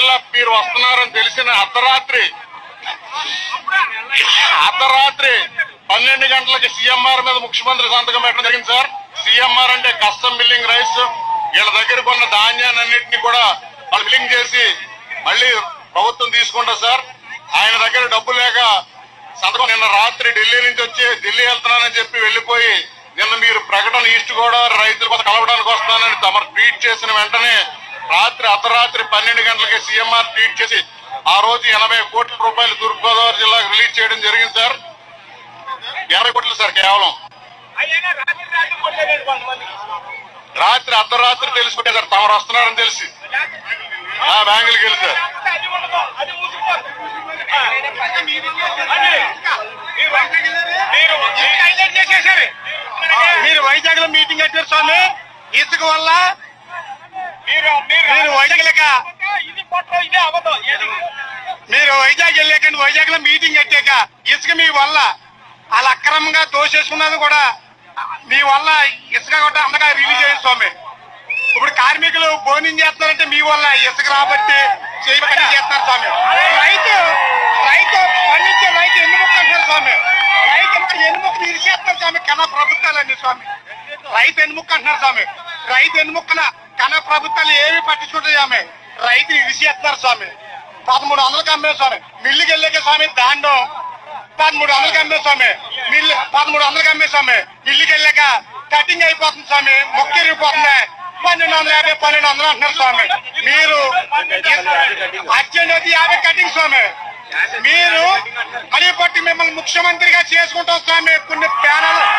వల్ల మీరు వస్తున్నారని తెలిసిన అర్ధరాత్రి అర్ధరాత్రి పన్నెండు గంటలకి సీఎంఆర్ మీద ముఖ్యమంత్రి సంతకం పెట్టడం జరిగింది సార్ సీఎంఆర్ అంటే కస్టమ్ బిల్లింగ్ రైస్ వీళ్ళ దగ్గర ఉన్న ధాన్యాన్ని అన్నింటినీ కూడా వాళ్ళు బిల్లింగ్ చేసి మళ్ళీ ప్రభుత్వం తీసుకుంటారు సార్ ఆయన దగ్గర డబ్బు లేక సంతకం నిన్న రాత్రి ఢిల్లీ నుంచి వచ్చి ఢిల్లీ వెళ్తున్నానని చెప్పి వెళ్లిపోయి నిన్న మీరు ప్రకటన ఈస్ట్ గోదావరి రైతుల కోసం కలవడానికి వస్తానని తమరు ట్వీట్ చేసిన వెంటనే రాత్రి అర్ధరాత్రి పన్నెండు గంటలకి సీఎంఆర్ ట్వీట్ చేసి ఆ రోజు ఎనభై కోట్ల రూపాయలు తూర్పు గోదావరి జిల్లాకు రిలీజ్ చేయడం జరిగింది సార్ యాభై కోట్లు సార్ కేవలం అయ్యా రాత్రి రాత్రి కొట్టలేదు కొంతమందికి రాత్రి అర్ధరాత్రి తెలుసుకుంటే సార్ తమరు వస్తున్నారని తెలిసి ఆ బ్యాంకులకి వెళ్ళి సార్ అది ఉండదు అది మూసుకుపోతుంది ఆ. అది మీరు మీరు హైలైట్ చేసేసారు మీరు వైజాగ్ లో మీటింగ్ పెట్టారు స్వామి ఇసుక వల్ల మీరు మీరు మీరు వైజాగ్ లేక ఇది పొట్ట ఇదే అబద్ధం ఏది మీరు వైజాగ్ వెళ్ళాకండి వైజాగ్ లో మీటింగ్ కట్టాక ఇసుక మీ వల్ల వాళ్ళు అక్రమంగా దోషేసుకున్నది కూడా మీ వల్ల ఇసుక కూడా అందగా రిలీజ్ అయ్యింది స్వామి ఇప్పుడు కార్మికులు భోజనం చేస్తున్నారంటే మీ వల్ల ఇసుక రాబట్టి చేయబట్టి చేస్తున్నారు స్వామి రైతు రైతు పండించే రైతు ఎన్ని ముక్క అంటారు స్వామి రైతు మరి ఎన్ని ముక్కలు ఇరిచేస్తున్నారు స్వామి కన్నా ప్రభుత్వాలన్నీ స్వామి రైతు ఎన్ని ముక్క అంటున్నారు స్వామి రైతు ఎన్ని ముక్కన కన్నా ప్రభుత్వాలు ఏమి పట్టించుకుంటాయి స్వామి రైతుని ఇరిచేస్తున్నారు స్వామి పదమూడు వందలకు అమ్మే స్వామి మిల్లుకి వెళ్ళాక స్వామి దాండం పదమూడు వందలకి అమ్మే స్వామి మిల్లు పదమూడు వందలకి అమ్మే స్వామి మిల్లుకి వెళ్ళాక కటింగ్ అయిపోతుంది స్వామి మొక్క ఇరిగిపోతుంది పన్నెండు వందల యాభై పన్నెండు వందలు అంటున్నారు స్వామి మీరు అర్జెంట్ అయితే యాభై కటింగ్ స్వామి మీరు మరీ పట్టి మిమ్మల్ని ముఖ్యమంత్రిగా చేసుకుంటాం స్వామి కొన్ని ప్యానల్